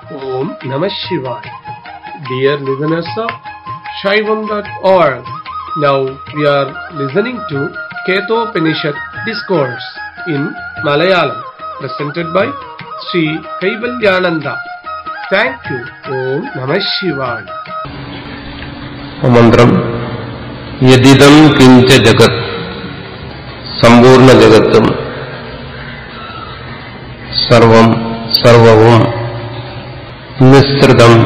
Om Namah Shivaya. Dear listeners of Shaivam.org, now we are listening to Ketopanishad Discourse in Malayalam, presented by Sri Kaivalyananda. Thank you. Om Namah Shivaya. മന്ത്രം യതിദം കിഞ്ച ജഗത് സമ്പൂർണ്ണ ജഗത്തും സർവം സർവവും നിസ്സൃതം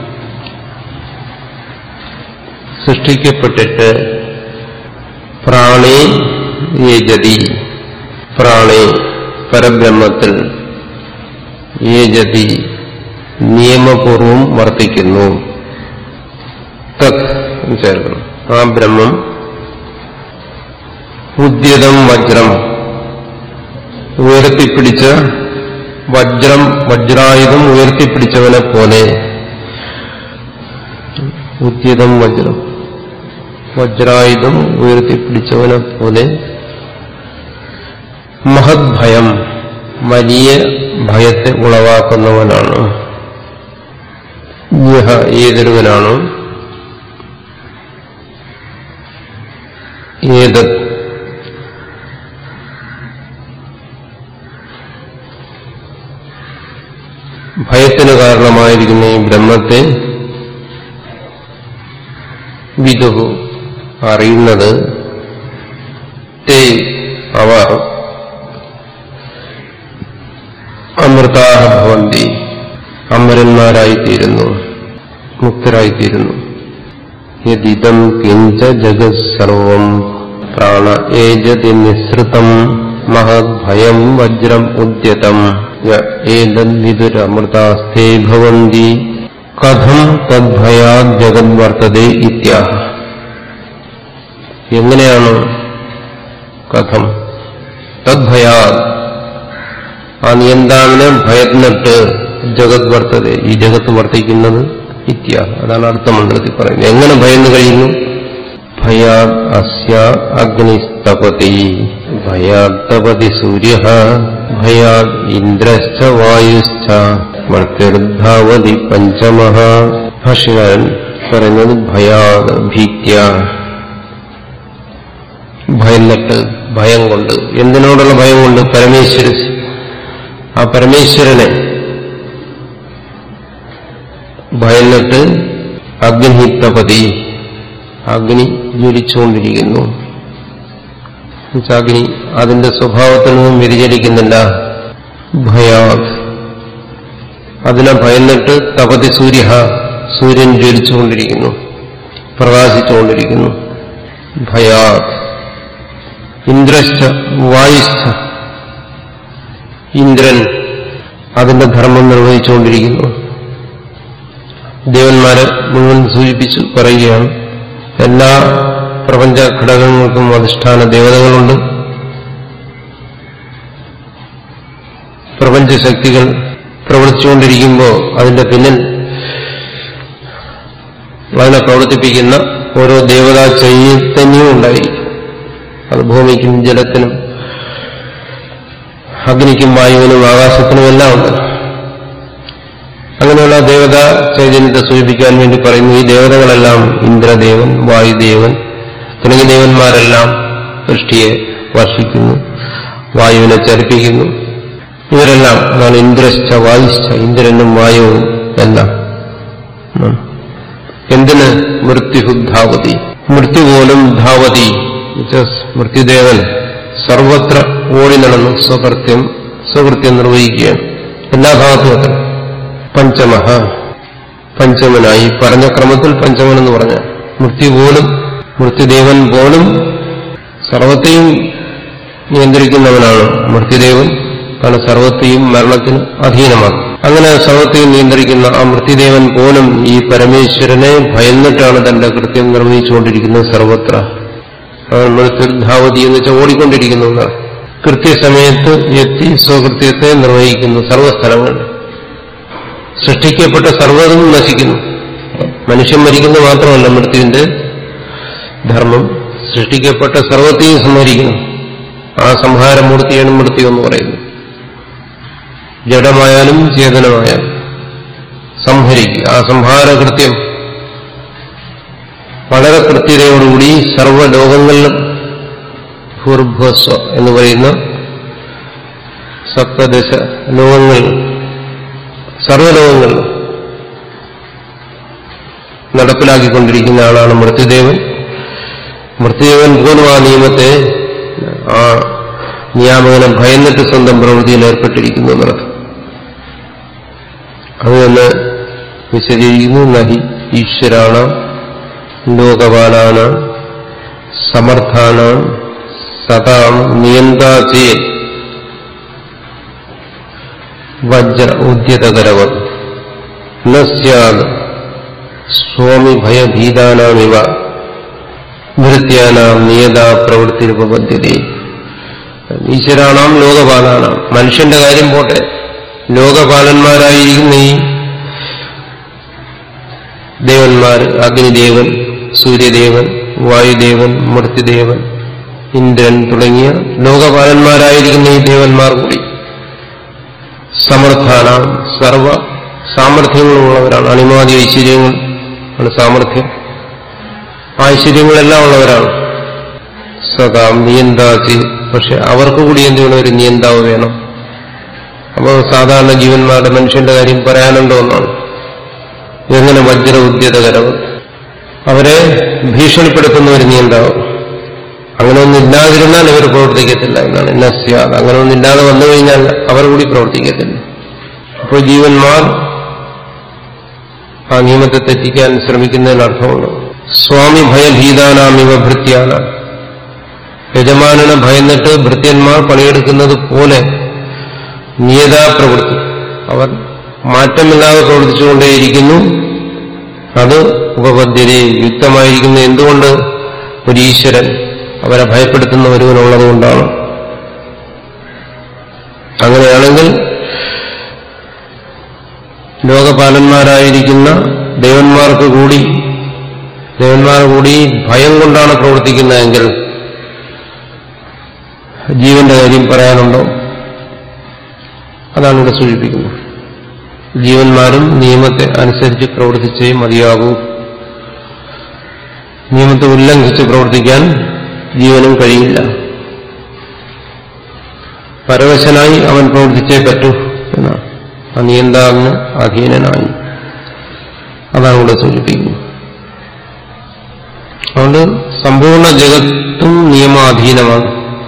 സൃഷ്ടിക്കപ്പെട്ടിട്ട് പ്രാണേ യേജതി പ്രാണേ പരബ്രഹ്മത്തിൽ യേജതി നിയമപൂർവം വർത്തിക്കുന്നു തത് എന്ന് ചേർക്കണം ആ ബ്രഹ്മം ഉദ്യതം വജ്രം ഉയർത്തിപ്പിടിച്ച വജ്രം വജ്രായുധം ഉയർത്തിപ്പിടിച്ചവനെ പോലെ ഉദ്യതം വജ്രം വജ്രായുധം ഉയർത്തിപ്പിടിച്ചവനെ പോലെ മഹത് ഭയം വലിയ ഭയത്തെ ഉളവാക്കുന്നവനാണ് യഹ ഏതൊരുവനാണോ ഏതത് ഭയത്തിന് കാരണമായിരിക്കുന്ന ഈ ബ്രഹ്മത്തെ വിദുഹു അറിയുന്നത് തേ അവർ അമൃതാഹ ഭവന്തി അമരന്മാരായിത്തീരുന്നു മുക്തരായിത്തീരുന്നു യദിദം കിഞ്ച ജഗത് സർവം പ്രാണ ഏജതി നിസൃതം മഹത് ഭയം വജ്രം ഉദ്യതം ഏതദ്വിദുരമൃതാസ്ഥേ ഭവന്തി കഥം തദ്ഭയാത് ജഗത് വർത്തതേ ഇത്യാഹ എങ്ങനെയാണ് കഥം തദ്ഭയാത് ആ നിയന്താവിനെ ഭയന്നിട്ട് ജഗത് വർത്തത ഈ ജഗത്ത് വർത്തിക്കുന്നത് ഇത്യ അതാണ് അടുത്ത മന്ത്രത്തിൽ പറയുന്നത് എങ്ങനെ ഭയന്ന് കഴിയുന്നു ഭയാത് അസ്യ അഗ്നിസ്തപതി ഭയാത് തപതി സൂര്യ ഭയാത് ഇന്ദ്രശ്ച വായുശ്ച മർത്തിർധാവതി പഞ്ചമ ഭാഷകാരൻ പറയുന്നത് ഭയാത് ഭീത്യ ഭയന്നിട്ട് ഭയം കൊണ്ട് എന്തിനോടുള്ള ഭയം കൊണ്ട് പരമേശ്വര ആ പരമേശ്വരനെ ഭയന്നിട്ട് അഗ്നിത്തപതി അഗ്നി ജ്വലിച്ചുകൊണ്ടിരിക്കുന്നു അഗ്നി അതിന്റെ സ്വഭാവത്തിൽ നിന്നും വ്യതിചലിക്കുന്നില്ല ഭയാത് അതിനെ ഭയന്നിട്ട് തപതി സൂര്യ സൂര്യൻ ജ്വലിച്ചുകൊണ്ടിരിക്കുന്നു പ്രകാശിച്ചുകൊണ്ടിരിക്കുന്നു ഭയാത് ഇന്ദ്രശ്ച വായുശ്ച ഇന്ദ്രൻ അതിന്റെ ധർമ്മം നിർവഹിച്ചുകൊണ്ടിരിക്കുന്നു ദേവന്മാരെ മുഴുവൻ സൂചിപ്പിച്ചു പറയുകയാണ് എല്ലാ പ്രപഞ്ച ഘടകങ്ങൾക്കും അധിഷ്ഠാന ദേവതകളുണ്ട് പ്രപഞ്ചശക്തികൾ പ്രവർത്തിച്ചുകൊണ്ടിരിക്കുമ്പോൾ അതിന്റെ പിന്നിൽ അതിനെ പ്രവർത്തിപ്പിക്കുന്ന ഓരോ ദേവതാ ചൈതന്യവും ഉണ്ടായിരിക്കും അത് ഭൂമിക്കും ജലത്തിനും അഗ്നിക്കും വായുവിനും ആകാശത്തിനും എല്ലാം ഉണ്ട് അങ്ങനെയുള്ള ദേവത ചൈതന്യത്തെ സൂചിപ്പിക്കാൻ വേണ്ടി പറയുന്നു ഈ ദേവതകളെല്ലാം ഇന്ദ്രദേവൻ വായുദേവൻ തുടങ്ങിയ ദേവന്മാരെല്ലാം സൃഷ്ടിയെ വർഷിക്കുന്നു വായുവിനെ ചലിപ്പിക്കുന്നു ഇവരെല്ലാം അതാണ് ഇന്ദ്രശ്ച വായുശ്ച ഇന്ദ്രനും വായുവും എല്ലാം എന്തിന് മൃത്യുധാവതി മൃത്യു പോലും ധാവതി മൃത്യുദേവൻ സർവത്ര ഓടി നടന്ന് സ്വകൃത്യം സ്വകൃത്യം നിർവഹിക്കുകയാണ് എല്ലാ ഭാഗത്തും അത്ര പഞ്ചമഹ പഞ്ചമനായി പറഞ്ഞ ക്രമത്തിൽ പഞ്ചമൻ എന്ന് പറഞ്ഞ മൃത്യു പോലും മൃത്യുദേവൻ പോലും സർവത്തെയും നിയന്ത്രിക്കുന്നവനാണ് മൃത്യുദേവൻ കാരണം സർവത്തെയും മരണത്തിന് അധീനമാണ് അങ്ങനെ സർവത്തെയും നിയന്ത്രിക്കുന്ന ആ മൃത്യുദേവൻ പോലും ഈ പരമേശ്വരനെ ഭയന്നിട്ടാണ് തന്റെ കൃത്യം നിർവഹിച്ചുകൊണ്ടിരിക്കുന്നത് സർവത്ര മൃത്യുധാവതി എന്ന് വെച്ചാൽ ഓടിക്കൊണ്ടിരിക്കുന്നു എന്നാണ് കൃത്യസമയത്ത് എത്തി സ്വകൃത്യത്തെ നിർവഹിക്കുന്നു സർവ്വസ്ഥലങ്ങളിൽ സൃഷ്ടിക്കപ്പെട്ട സർവ്വതും നശിക്കുന്നു മനുഷ്യൻ മരിക്കുന്നത് മാത്രമല്ല മൃത്യുവിന്റെ ധർമ്മം സൃഷ്ടിക്കപ്പെട്ട സർവത്തെയും സംഹരിക്കുന്നു ആ സംഹാരമൂർത്തിയാണ് മൃത്യു എന്ന് പറയുന്നത് ജഡമായാലും ചേതനമായാലും സംഹരിക്കുക ആ സംഹാരകൃത്യം വളരെ കൃത്യതയോടുകൂടി സർവ്വലോകങ്ങളിലും ഭൂർഭസ്വ എന്ന് പറയുന്ന സപ്തദശ ലോകങ്ങൾ സർവ്വലോകങ്ങളിലും നടപ്പിലാക്കിക്കൊണ്ടിരിക്കുന്ന ആളാണ് മൃത്യുദേവൻ മൃത്യുദേവൻ പോലും ആ നിയമത്തെ ആ നിയാമകനെ ഭയന്നിട്ട് സ്വന്തം പ്രവൃത്തിയിൽ ഏർപ്പെട്ടിരിക്കുന്നു എന്നർത്ഥം അത് തന്നെ വിശദീകരിക്കുന്നു നഹി ഈശ്വരാണ ലോകപാലാന സമർത്ഥാന സതാം നിയന്താചേ വജ്ര ഉദ്യതകരവ ന സ്യാത് സ്വാമി ഭയഭീതാനാമിവ ഭൃത്യാനാം നിയതാ പ്രവൃത്തിരുപദ്ധ്യത ഈശ്വരാണാം ലോകപാലാനാം മനുഷ്യന്റെ കാര്യം പോട്ടെ ലോകപാലന്മാരായിരിക്കുന്ന ഈ ദേവന്മാർ അഗ്നിദേവൻ സൂര്യദേവൻ വായുദേവൻ മൃത്യുദേവൻ ഇന്ദ്രൻ തുടങ്ങിയ ലോകപാലന്മാരായിരിക്കുന്ന ഈ ദേവന്മാർ കൂടി സമർത്ഥാന സർവ സാമർഥ്യങ്ങളുള്ളവരാണ് അണിമാതി ഐശ്വര്യങ്ങൾ ആണ് സാമർഥ്യം ഐശ്വര്യങ്ങളെല്ലാം ഉള്ളവരാണ് സദാം നിയന്താച്ചി പക്ഷെ അവർക്ക് കൂടി എന്ത് വേണം ഒരു നിയന്താവ് വേണം അപ്പോൾ സാധാരണ ജീവന്മാരുടെ മനുഷ്യന്റെ കാര്യം പറയാനുണ്ടോ എന്നാണ് എങ്ങനെ വജ്ര ഉദ്യതകരവ് അവരെ ഭീഷണിപ്പെടുത്തുന്ന ഒരു നിയന്താവ് അങ്ങനെ ഒന്നില്ലാതിരുന്നാൽ ഇവർ പ്രവർത്തിക്കത്തില്ല എന്നാണ് നസ്യാദ് അങ്ങനെ ഒന്നില്ലാതെ വന്നു കഴിഞ്ഞാൽ അവർ കൂടി പ്രവർത്തിക്കത്തില്ല അപ്പോൾ ജീവന്മാർ ആ നിയമത്തെ തെറ്റിക്കാൻ ശ്രമിക്കുന്നതിന് അർത്ഥമുണ്ട് സ്വാമി ഭയഭീതാനാമിവ ഭൃത്യാന യജമാനനെ ഭയന്നിട്ട് ഭൃത്യന്മാർ പണിയെടുക്കുന്നത് പോലെ നിയതാ പ്രവൃത്തി അവർ മാറ്റമില്ലാതെ പ്രവർത്തിച്ചുകൊണ്ടേയിരിക്കുന്നു അത് ഉപപദ്ധ്യത യുക്തമായിരിക്കുന്ന എന്തുകൊണ്ട് ഒരു ഈശ്വരൻ അവരെ ഭയപ്പെടുത്തുന്ന ഒരുവനുള്ളതുകൊണ്ടാണ് അങ്ങനെയാണെങ്കിൽ ലോകപാലന്മാരായിരിക്കുന്ന ദേവന്മാർക്ക് കൂടി ദേവന്മാർ കൂടി ഭയം കൊണ്ടാണ് പ്രവർത്തിക്കുന്നതെങ്കിൽ ജീവന്റെ കാര്യം പറയാനുണ്ടോ അതാണ് ഇവിടെ സൂചിപ്പിക്കുന്നത് ജീവന്മാരും നിയമത്തെ അനുസരിച്ച് പ്രവർത്തിച്ചേ മതിയാകൂ നിയമത്തെ ഉല്ലംഘിച്ച് പ്രവർത്തിക്കാൻ ജീവനും കഴിയില്ല പരവശനായി അവൻ പ്രവർത്തിച്ചേ പറ്റൂ എന്നാണ് ആ നിയന്താവിന് അധീനനായി അതാണ് ഇവിടെ സൂചിപ്പിക്കുന്നത് അതുകൊണ്ട് സമ്പൂർണ്ണ ജഗത്തും നിയമാധീനമാണ്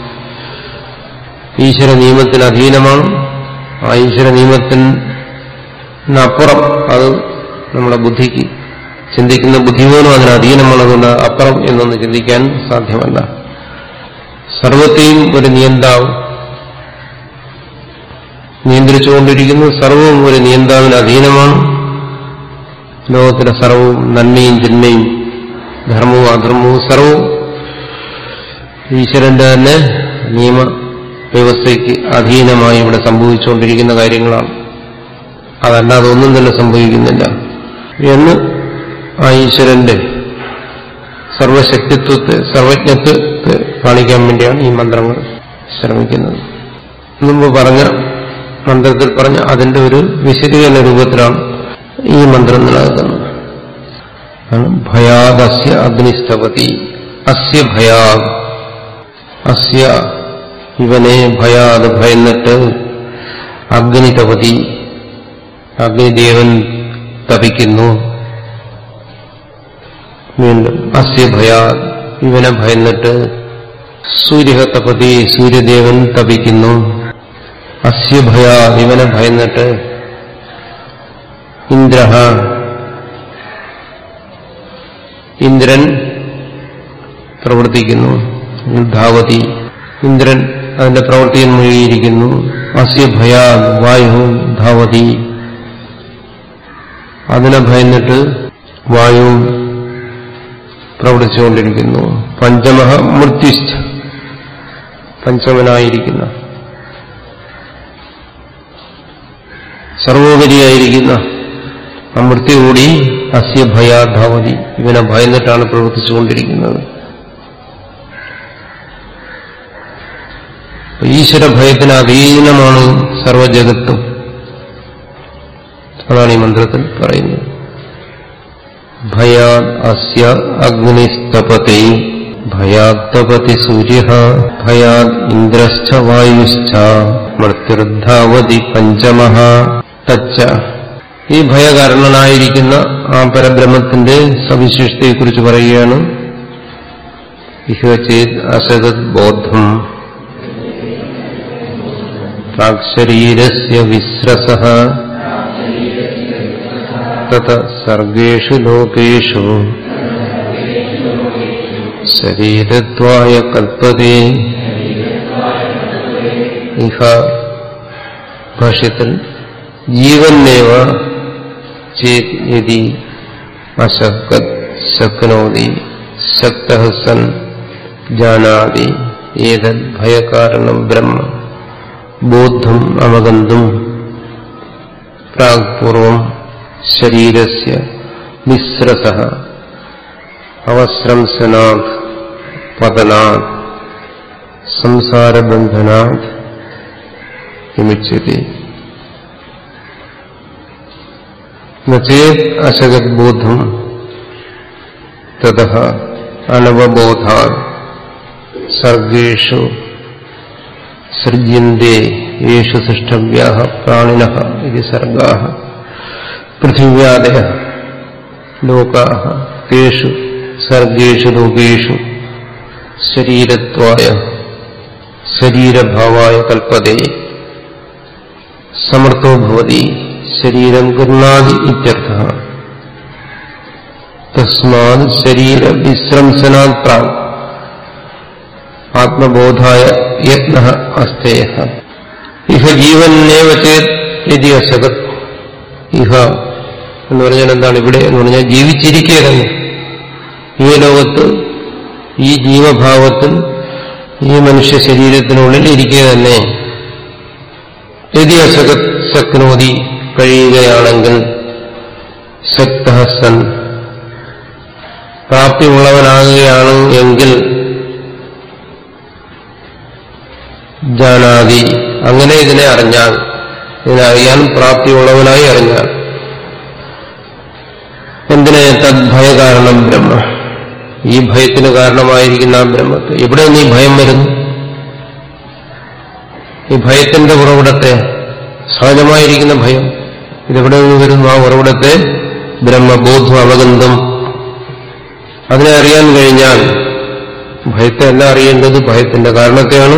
ഈശ്വര നിയമത്തിന് അധീനമാണ് ആ ഈശ്വര നിയമത്തിനപ്പുറം അത് നമ്മുടെ ബുദ്ധിക്ക് ചിന്തിക്കുന്ന ബുദ്ധി പോലും അതിന് അധീനമാണതുകൊണ്ട് അപ്പുറം എന്നൊന്ന് ചിന്തിക്കാൻ സാധ്യമല്ല സർവത്തെയും ഒരു നിയന്താവ് നിയന്ത്രിച്ചുകൊണ്ടിരിക്കുന്നു സർവവും ഒരു നിയന്താവിന് അധീനമാണ് ലോകത്തിലെ സർവവും നന്മയും തിന്മയും ധർമ്മവും അധർമ്മവും സർവവും ഈശ്വരന്റെ തന്നെ നിയമ വ്യവസ്ഥയ്ക്ക് അധീനമായി ഇവിടെ സംഭവിച്ചുകൊണ്ടിരിക്കുന്ന കാര്യങ്ങളാണ് അതല്ലാതെ ഒന്നും തന്നെ സംഭവിക്കുന്നില്ല എന്ന് ആ ഈശ്വരന്റെ സർവശക്തിത്വത്തെ സർവജ്ഞത്വത്തെ കാണിക്കാൻ വേണ്ടിയാണ് ഈ മന്ത്രങ്ങൾ ശ്രമിക്കുന്നത് മുമ്പ് പറഞ്ഞ മന്ത്രത്തിൽ പറഞ്ഞ അതിന്റെ ഒരു വിശദീകരണ രൂപത്തിലാണ് ഈ മന്ത്രം നിലനിൽക്കുന്നത് ഭയാദസ്യ അഗ്നിസ്തപതി അസ്യ ഭയാദ് അസ്യ ഇവനെ ഭയാത് ഭയന്നിട്ട് അഗ്നി തപതി അഗ്നിദേവൻ തപിക്കുന്നു വീണ്ടും അസ്യ ഭയാത് ഇവനെ ഭയന്നിട്ട് സൂര്യ തപതി സൂര്യദേവൻ തപിക്കുന്നു അസ്യ ഭയാത് ഇവനെ ഭയന്നിട്ട് ഇന്ദ്ര ഇന്ദ്രൻ പ്രവർത്തിക്കുന്നു ധാവതി ഇന്ദ്രൻ അതിന്റെ പ്രവൃത്തിയിൽ മുഴുകിയിരിക്കുന്നു അസ്യ ഭയാ വായു ധാവതി അതിനെ ഭയന്നിട്ട് വായു പ്രവർത്തിച്ചുകൊണ്ടിരിക്കുന്നു പഞ്ചമഹ മൃത്യുസ്ഥ പഞ്ചമനായിരിക്കുന്ന സർവോപരിയായിരിക്കുന്ന ആ മൃത്യു കൂടി അസ്യ ഭയാ ധാവതി ഇവനെ ഭയന്നിട്ടാണ് പ്രവർത്തിച്ചുകൊണ്ടിരിക്കുന്നത് ഈശ്വര ഭയത്തിന് അധീനമാണ് സർവജഗത്തും അതാണ് ഈ മന്ത്രത്തിൽ പറയുന്നത് ഭയാത് അസ്യ അഗ്നിസ്തപതി ഭയാത്തപതി സൂര്യ ഭയാത് ഇന്ദ്രശ്ച വായുശ്ച മൃത്യുർധാവതി പഞ്ചമ തച്ച ഈ ഭയകാരണനായിരിക്കുന്ന ആ പരബ്രഹ്മത്തിന്റെ സവിശേഷതയെക്കുറിച്ച് പറയുകയാണ് ഇഹ ചേത് അസതത് ബോധം പ്രാക്ശരീരസ്യ വിസ്രസ തത സർഗേഷു ലോകേഷു ശരീരത്വായ കൽപ്പതേ ഇഹ ഭാഷ്യത്തിൽ ജീവന്നേവ ചേത് യതി അശക്കത് ശക്നോതി ശക്ത സൻ ജാനാതി ഏതത് ഭയകാരണം ബ്രഹ്മ ബോദ്ധം അവഗന്തും പ്രാഗ്പൂർവം ശരീരസ്യ വിസ്രസ അവസ്രംസനാത് പതനാത് സംസാരബന്ധനാത് വിമുച്യത്തെ ചേത് അശഗദ്ബോധം തത അനവബോധാ സർഗേഷു സൃജ്യന്തേ യേഷു സൃഷ്ടവ്യാ പ്രാണിന ഇത് സർഗാ പൃഥിവ്യാദയ ലോകാ തേഷു സർഗേഷു ലോകേഷു ശരീരത്വായ ശരീരഭാവായ കൽപ്പതേ സമർത്ഥോ ഭവതി ശരീരം ഗൃഹാതി ഇത്യർത്ഥ തസ്മാത് ശരീര വിശ്രംസനാത് പ്രാഗ് ആത്മബോധായ യത്ന അസ്തേയ ഇഹ ജീവനേവ ചേത് യതി അസകത് ഇഹ എന്ന് പറഞ്ഞാൽ എന്താണ് ഇവിടെ എന്ന് പറഞ്ഞാൽ ജീവിച്ചിരിക്കുക തന്നെ ഈ ലോകത്ത് ഈ ജീവഭാവത്തിൽ ഈ മനുഷ്യ ശരീരത്തിനുള്ളിൽ ഇരിക്കുക തന്നെ യതി അസകത് ശക്നോതി കഴിയുകയാണെങ്കിൽ ശക്ത സൻ പ്രാപ്തിയുള്ളവനാകുകയാണ് എങ്കിൽ ജാനാതി അങ്ങനെ ഇതിനെ അറിഞ്ഞാൽ ഇതിനെ അറിയാൻ പ്രാപ്തിയുള്ളവനായി അറിഞ്ഞാൽ എന്തിനെ തദ്ഭയകാരണം ബ്രഹ്മ ഈ ഭയത്തിന് കാരണമായിരിക്കുന്ന ആ ബ്രഹ്മത്തെ എവിടെ നീ ഭയം വരുന്നു ഈ ഭയത്തിന്റെ ഉറവിടത്തെ സഹജമായിരിക്കുന്ന ഭയം ഇതെവിടെ നിന്ന് വരുന്നു ആ ഉറവിടത്തെ ബ്രഹ്മബോധം അവഗന്ധം അതിനെ അറിയാൻ കഴിഞ്ഞാൽ ഭയത്തെ എല്ലാം അറിയേണ്ടത് ഭയത്തിന്റെ കാരണത്തെയാണ്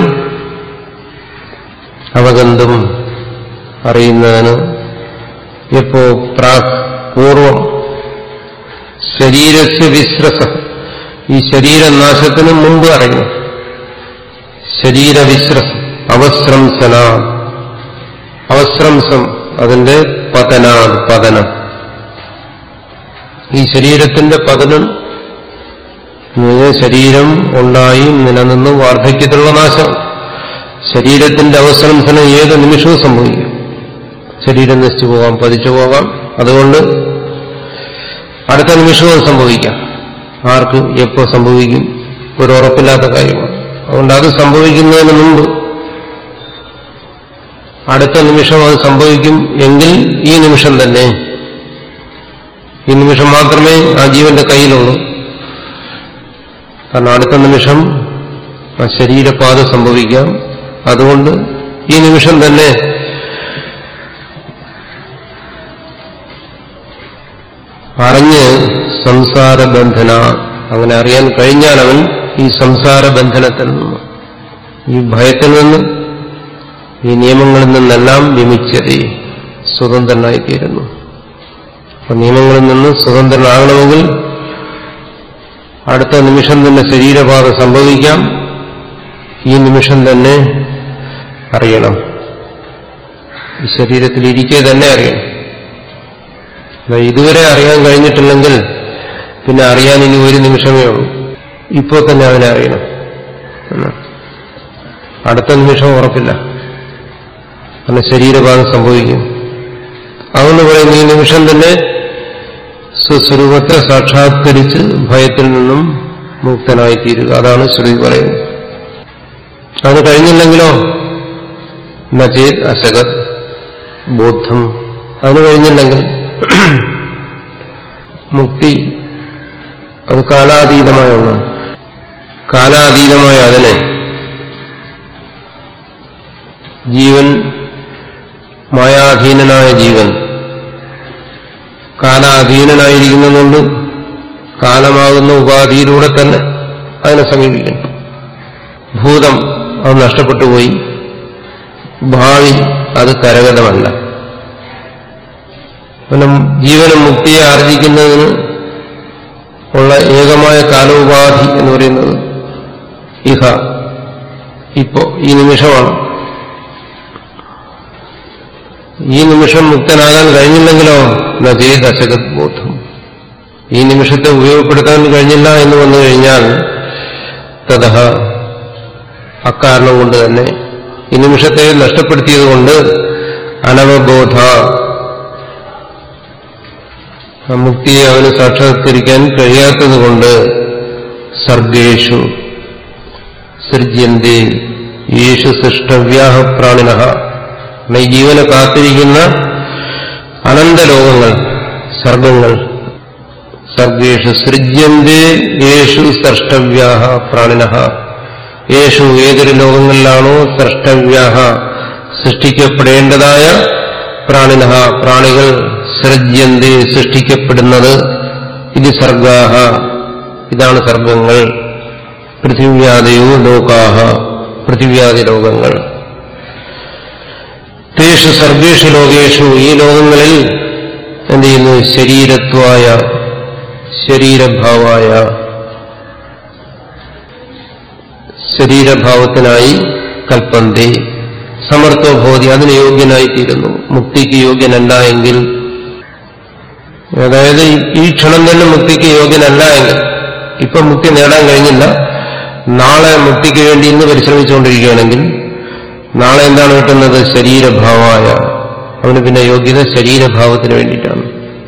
അവഗന്ധം അറിയുന്നതിന് എപ്പോ പ്രാക് പൂർവം ശരീരസ്യ വിശ്രസ ഈ ശരീരനാശത്തിന് മുമ്പ് അറിയണം ശരീരവിശ്രസം അവസ്രംസന അവസ്രംസം അതിന്റെ പതന പതനം ഈ ശരീരത്തിന്റെ പതനം ശരീരം ഉണ്ടായി നിലനിന്ന് വാർദ്ധക്യത്തിലുള്ള നാശം ശരീരത്തിന്റെ അവസരംസനം ഏത് നിമിഷവും സംഭവിക്കും ശരീരം നശിച്ചു പോകാം പതിച്ചു പോകാം അതുകൊണ്ട് അടുത്ത നിമിഷവും സംഭവിക്കാം ആർക്ക് എപ്പോ സംഭവിക്കും ഒരു ഉറപ്പില്ലാത്ത കാര്യമാണ് അതുകൊണ്ട് അത് സംഭവിക്കുന്നതിന് മുമ്പ് അടുത്ത നിമിഷം അത് സംഭവിക്കും എങ്കിൽ ഈ നിമിഷം തന്നെ ഈ നിമിഷം മാത്രമേ ആ ജീവന്റെ കയ്യിലുള്ളൂ കാരണം അടുത്ത നിമിഷം ആ ശരീരപാത സംഭവിക്കാം അതുകൊണ്ട് ഈ നിമിഷം തന്നെ അറിഞ്ഞ് സംസാരബന്ധന അങ്ങനെ അറിയാൻ കഴിഞ്ഞാൽ അവൻ ഈ സംസാരബന്ധനത്തിൽ നിന്ന് ഈ ഭയത്തിൽ നിന്ന് ഈ നിയമങ്ങളിൽ നിന്നെല്ലാം വിമിച്ചത് സ്വതന്ത്രനായിത്തീരുന്നു അപ്പൊ നിയമങ്ങളിൽ നിന്ന് സ്വതന്ത്രനാകണമെങ്കിൽ അടുത്ത നിമിഷം തന്നെ ശരീരപാത സംഭവിക്കാം ഈ നിമിഷം തന്നെ അറിയണം ഈ ശരീരത്തിൽ ഇരിക്കെ തന്നെ അറിയണം ഇതുവരെ അറിയാൻ കഴിഞ്ഞിട്ടില്ലെങ്കിൽ പിന്നെ അറിയാൻ ഇനി ഒരു നിമിഷമേ ഉള്ളൂ ഇപ്പോൾ തന്നെ അവനെ അറിയണം അടുത്ത നിമിഷം ഉറപ്പില്ല അങ്ങനെ ശരീരഭാഗം സംഭവിക്കും അതുകൊണ്ട് പറയുന്ന ഈ നിമിഷം തന്നെ സ്വസ്വരൂപത്തെ സാക്ഷാത്കരിച്ച് ഭയത്തിൽ നിന്നും മുക്തനായിത്തീരുക അതാണ് ശ്രുതി പറയുന്നത് അത് കഴിഞ്ഞില്ലെങ്കിലോ നചേത് അശകത് ബോധം അതിന് കഴിഞ്ഞില്ലെങ്കിൽ മുക്തി അത് കാലാതീതമായ ഒന്നാണ് കാലാതീതമായ അതിനെ ജീവൻ മായാധീനനായ ജീവൻ കാലാധീനനായിരിക്കുന്നതുകൊണ്ട് കാലമാകുന്ന ഉപാധിയിലൂടെ തന്നെ അതിനെ സമീപിക്കണം ഭൂതം അത് നഷ്ടപ്പെട്ടു പോയി ഭാവി അത് കരഗതമല്ല പിന്നെ ജീവനും മുക്തിയെ ആർജിക്കുന്നതിന് ഉള്ള ഏകമായ കാലോപാധി എന്ന് പറയുന്നത് ഇഹ ഇപ്പോ ഈ നിമിഷമാണ് ഈ നിമിഷം മുക്തനാകാൻ കഴിഞ്ഞില്ലെങ്കിലോ നദീ ദശകത് ബോധം ഈ നിമിഷത്തെ ഉപയോഗപ്പെടുത്താൻ കഴിഞ്ഞില്ല എന്ന് വന്നു കഴിഞ്ഞാൽ തഥ അക്കാരണം കൊണ്ട് തന്നെ ഈ നിമിഷത്തെ നഷ്ടപ്പെടുത്തിയതുകൊണ്ട് അനവബോധ ആ മുക്തിയെ അവന് സാക്ഷാത്കരിക്കാൻ കഴിയാത്തതുകൊണ്ട് സർഗേഷു സൃജ്യന്തി യേശു സൃഷ്ടവ്യാഹ പ്രാണിന ഈ ജീവനെ കാത്തിരിക്കുന്ന അനന്തലോകങ്ങൾ സർഗങ്ങൾ സർഗേഷു സൃജ്യന്തി യേശു സൃഷ്ടവ്യാഹ പ്രാണിന യേശു ഏതൊരു ലോകങ്ങളിലാണോ സൃഷ്ടവ്യാഹ സൃഷ്ടിക്കപ്പെടേണ്ടതായ പ്രാണിന പ്രാണികൾ സൃജ്യന്തി സൃഷ്ടിക്കപ്പെടുന്നത് ഇത് സർഗാഹ ഇതാണ് സർഗങ്ങൾ പൃഥിവ്യാദയോ ലോകാഹ പൃഥിവ്യാദി ലോകങ്ങൾ തേഷു സർഗേഷു ലോകേഷു ഈ ലോകങ്ങളിൽ എന്ത് ചെയ്യുന്നു ശരീരത്വായ ശരീരഭാവായ ശരീരഭാവത്തിനായി കൽപ്പന്തി സമർത്ഥോഭോതി അതിന് യോഗ്യനായിത്തീരുന്നു മുക്തിക്ക് യോഗ്യനല്ല എങ്കിൽ അതായത് ഈ ക്ഷണം തന്നെ മുക്തിക്ക് യോഗ്യനല്ല എങ്കിൽ ഇപ്പൊ മുക്തി നേടാൻ കഴിഞ്ഞില്ല നാളെ മുക്തിക്ക് വേണ്ടി ഇന്ന് പരിശ്രമിച്ചുകൊണ്ടിരിക്കുകയാണെങ്കിൽ നാളെ എന്താണ് കിട്ടുന്നത് ശരീരഭാവമായ അവന് പിന്നെ യോഗ്യത ശരീരഭാവത്തിന് വേണ്ടിയിട്ടാണ്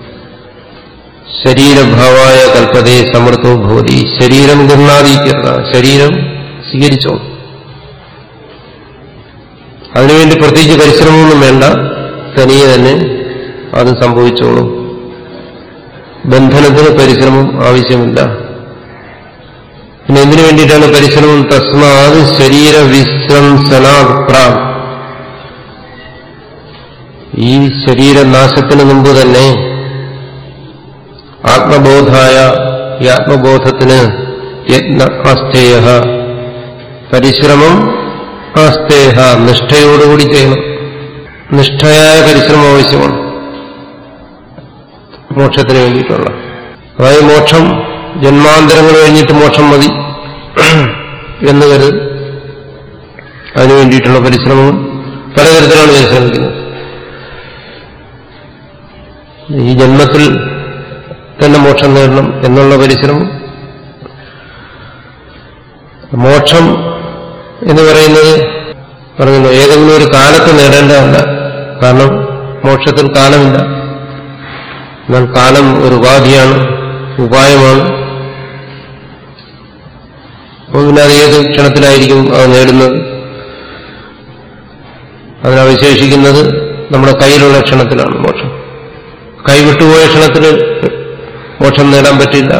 ശരീരഭാവായ കൽപ്പതയെ സമർത്ഥോ ഭൂതി ശരീരം ഗൃഹാതീത്യത ശരീരം സ്വീകരിച്ചോ അതിനുവേണ്ടി പ്രത്യേകിച്ച് പരിശ്രമമൊന്നും വേണ്ട തനിയെ തന്നെ അത് സംഭവിച്ചോളും ബന്ധനത്തിന് പരിശ്രമം ആവശ്യമില്ല പിന്നെ എന്തിനു വേണ്ടിയിട്ടാണ് പരിശ്രമം തസ്മാത് ശരീര വിശ്രംസനാപ്രാ ഈ ശരീരനാശത്തിന് മുമ്പ് തന്നെ ആത്മബോധായ ഈ ആത്മബോധത്തിന് യത്ന അസ്ഥേയ പരിശ്രമം അസ്ഥേഹ നിഷ്ഠയോടുകൂടി ചെയ്യണം നിഷ്ഠയായ പരിശ്രമം ആവശ്യമാണ് മോക്ഷത്തിന് വേണ്ടിയിട്ടുള്ള അതായത് മോക്ഷം ജന്മാന്തരങ്ങൾ കഴിഞ്ഞിട്ട് മോക്ഷം മതി എന്ന് കരുത് അതിനു വേണ്ടിയിട്ടുള്ള പരിശ്രമം പലതരത്തിലാണ് പരിശ്രമിക്കുന്നത് ഈ ജന്മത്തിൽ തന്നെ മോക്ഷം നേടണം എന്നുള്ള പരിശ്രമം മോക്ഷം എന്ന് പറയുന്നത് പറഞ്ഞല്ലോ ഏതെങ്കിലും ഒരു കാലത്ത് നേടേണ്ടതല്ല കാരണം മോക്ഷത്തിൽ കാലമില്ല എന്നാൽ കാലം ഒരു ഉപാധിയാണ് ഉപായമാണ് അപ്പോൾ പിന്നെ അത് ഏത് ക്ഷണത്തിലായിരിക്കും അത് നേടുന്നത് അതിനവശേഷിക്കുന്നത് നമ്മുടെ കയ്യിലുള്ള ക്ഷണത്തിലാണ് മോക്ഷം കൈവിട്ടുപോയ ക്ഷണത്തിൽ മോക്ഷം നേടാൻ പറ്റില്ല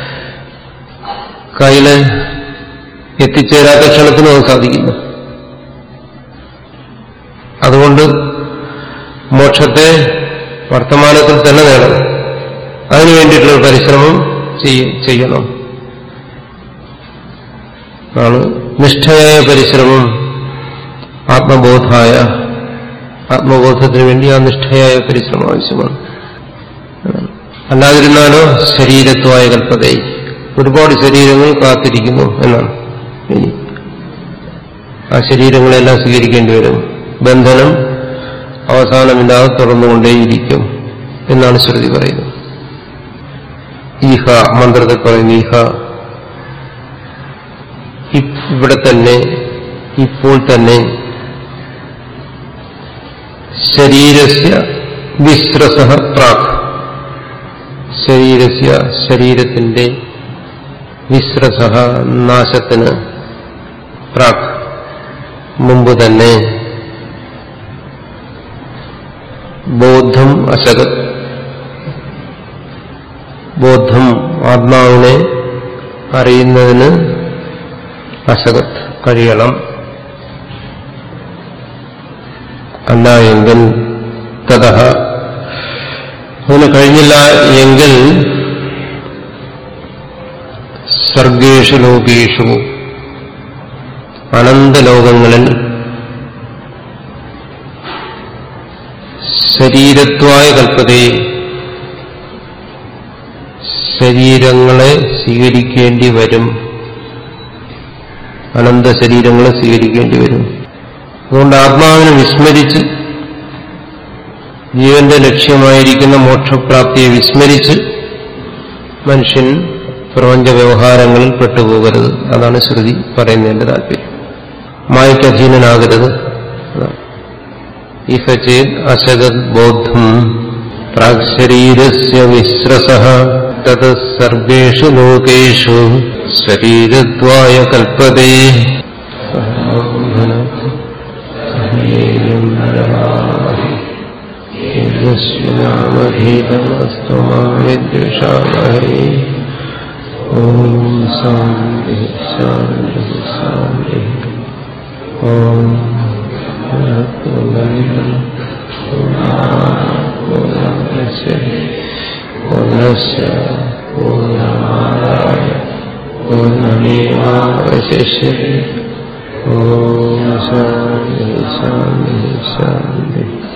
കയ്യില് എത്തിച്ചേരാത്ത ക്ഷണത്തിനും അത് സാധിക്കില്ല അതുകൊണ്ട് മോക്ഷത്തെ വർത്തമാനത്തിൽ തന്നെ നേടണം അതിനു വേണ്ടിയിട്ടുള്ള പരിശ്രമം ചെയ്യണം ആണ് നിഷ്ഠയായ പരിശ്രമം ആത്മബോധായ ആത്മബോധത്തിന് വേണ്ടി ആ നിഷ്ഠയായ പരിശ്രമം ആവശ്യമാണ് അല്ലാതിരുന്നാലോ ശരീരത്വായ കൽപ്പതയെ ഒരുപാട് ശരീരങ്ങൾ കാത്തിരിക്കുന്നു എന്നാണ് ഇനി ആ ശരീരങ്ങളെല്ലാം സ്വീകരിക്കേണ്ടി വരും ബന്ധനം അവസാനമില്ലാതെ തുറന്നുകൊണ്ടേയിരിക്കും എന്നാണ് ശ്രുതി പറയുന്നത് ഈഹ മന്ത്രത്തിൽ പറയുന്നു ഈഹ ഇവിടെ തന്നെ ഇപ്പോൾ തന്നെ ശരീരസ്യ വിശ്രസ പ്രാക് ശരീരസ്യ ശരീരത്തിന്റെ വിശ്രസ നാശത്തിന് പ്രാക് മുമ്പ് തന്നെ ബോധം അസകത് ബോധം ആത്മാവിനെ അറിയുന്നതിന് അസകത് കഴിയണം അല്ല എങ്കിൽ തഥ അതിന് കഴിഞ്ഞില്ല എങ്കിൽ സർഗേഷു ലോകേഷു അനന്തലോകങ്ങളിൽ ശരീരത്വായ കൽപ്പതയെ ശരീരങ്ങളെ സ്വീകരിക്കേണ്ടി വരും അനന്ത ശരീരങ്ങളെ സ്വീകരിക്കേണ്ടി വരും അതുകൊണ്ട് ആത്മാവിനെ വിസ്മരിച്ച് ജീവന്റെ ലക്ഷ്യമായിരിക്കുന്ന മോക്ഷപ്രാപ്തിയെ വിസ്മരിച്ച് മനുഷ്യൻ പ്രപഞ്ച വ്യവഹാരങ്ങളിൽ പെട്ടുപോകരുത് അതാണ് ശ്രുതി പറയുന്നതിന്റെ താല്പര്യം മായക്കധീനനാകരുത് ഇഹ ചേത് അസഗത് ബോധം പ്രാക്ശരീരസ്യ വിശ്രസ തത് സർവേഷു ലോകേഷു ശരീരദ്വായ കൽപ്പതേ േതമസ്തുമാവിദ്വിഷാമഹേ ഓം ശാന്തി ശാന്തി ശാന്തി ഓം പൂർണ്ണശ്യ പൂർണ്ണമാദായ പൂർണ്ണമേവാവശിഷ്യത്തെ ഓം ശാന്തി ശാന്തി ശാന്തി